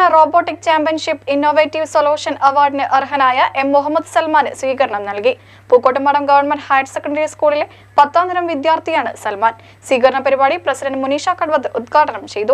robotic championship innovative solution അവാർഡിന് അർഹനായ M Muhammad സൽമാന് സ്വീകരണം നൽകി പൂക്കോട്ടുംപാടം ഗവൺമെന്റ് ഹയർ സെക്കൻഡറി സ്കൂളിലെ പത്താം തരം വിദ്യാർത്ഥിയാണ് സൽമാൻ സ്വീകരണ പരിപാടി പ്രസിഡന്റ് മുനീഷ കഡ്വത്ത് ഉദ്ഘാടനം ചെയ്തു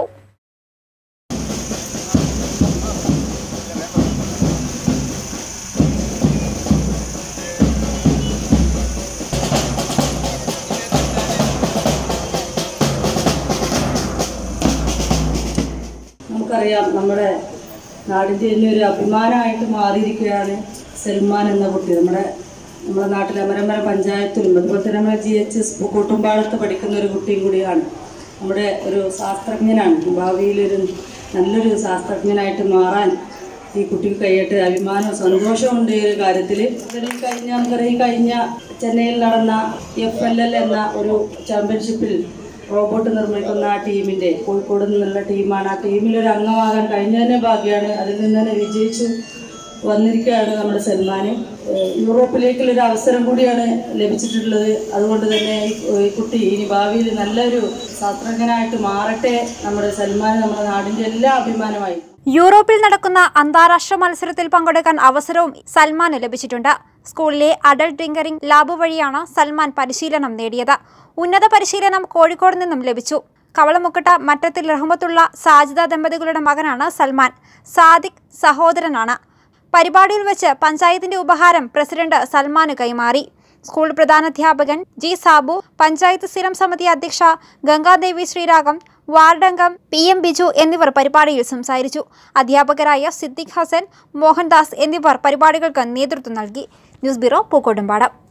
നമുക്കറിയാം നമ്മുടെ നാടിൻ്റെ തന്നെ ഒരു അഭിമാനമായിട്ട് മാറിയിരിക്കുകയാണ് സൽമാൻ എന്ന കുട്ടി നമ്മുടെ നമ്മുടെ നാട്ടിലെ അമരമര പഞ്ചായത്തിലും അതുപോലെ തന്നെ നമ്മുടെ ജി എച്ച് എസ് കൂട്ടുംപാടത്ത് പഠിക്കുന്ന ഒരു കുട്ടിയും കൂടിയാണ് നമ്മുടെ ഒരു ശാസ്ത്രജ്ഞനാണ് ഭാവിയിലൊരു നല്ലൊരു ശാസ്ത്രജ്ഞനായിട്ട് മാറാൻ ഈ കുട്ടിക്ക് കഴിയട്ടെ അഭിമാനവും സന്തോഷമുണ്ട് ഈ ഒരു കാര്യത്തിൽ ഈ കഴിഞ്ഞ നമുക്കറിയാം ഈ കഴിഞ്ഞ ചെന്നൈയിൽ നടന്ന എഫ് എൽ എൽ എന്ന ഒരു ചാമ്പ്യൻഷിപ്പിൽ റോബോട്ട് നിർമ്മിക്കുന്ന ആ ടീമിൻ്റെ കോഴിക്കോട് നിന്നുള്ള ടീമാണ് ആ ടീമിലൊരു അംഗമാകാൻ കഴിഞ്ഞതിൻ്റെ ഭാഗ്യമാണ് അതിൽ നിന്ന് തന്നെ വിജയിച്ചു വന്നിരിക്കുകയാണ് നമ്മുടെ സൽമാൻ ഏഹ് യൂറോപ്പിലേക്കുള്ള ഒരു അവസരം കൂടിയാണ് ലഭിച്ചിട്ടുള്ളത് അതുകൊണ്ട് തന്നെ ഈ ഈ കുട്ടി ഇനി ഭാവിയിൽ നല്ലൊരു ശാസ്ത്രജ്ഞനായിട്ട് മാറട്ടെ നമ്മുടെ സൽമാൻ നമ്മുടെ നാടിൻ്റെ എല്ലാ അഭിമാനമായി യൂറോപ്പിൽ നടക്കുന്ന അന്താരാഷ്ട്ര മത്സരത്തിൽ പങ്കെടുക്കാൻ അവസരവും സൽമാന് ലഭിച്ചിട്ടുണ്ട് സ്കൂളിലെ അഡൽട്ട് ടിങ്കറിംഗ് ലാബ് വഴിയാണ് സൽമാൻ പരിശീലനം നേടിയത് ഉന്നത പരിശീലനം കോഴിക്കോട് നിന്നും ലഭിച്ചു കവളമുക്കട്ട മറ്റത്തിൽ റഹ്മത്തുള്ള സാജിദ ദമ്പതികളുടെ മകനാണ് സൽമാൻ സാദിഖ് സഹോദരനാണ് പരിപാടിയിൽ വെച്ച് പഞ്ചായത്തിന്റെ ഉപഹാരം പ്രസിഡന്റ് സൽമാന് കൈമാറി സ്കൂൾ പ്രധാനാധ്യാപകൻ ജി സാബു പഞ്ചായത്ത് സ്ഥിരം സമിതി അധ്യക്ഷ ഗംഗാദേവി ശ്രീരാഗം വാർഡംഗം പി എം ബിജു എന്നിവർ പരിപാടിയിൽ സംസാരിച്ചു അധ്യാപകരായ സിദ്ദിഖ് ഹസൻ മോഹൻദാസ് എന്നിവർ പരിപാടികൾക്ക് നേതൃത്വം നൽകി ന്യൂസ് ബ്യൂറോ പൂക്കോട്ടുംപാടം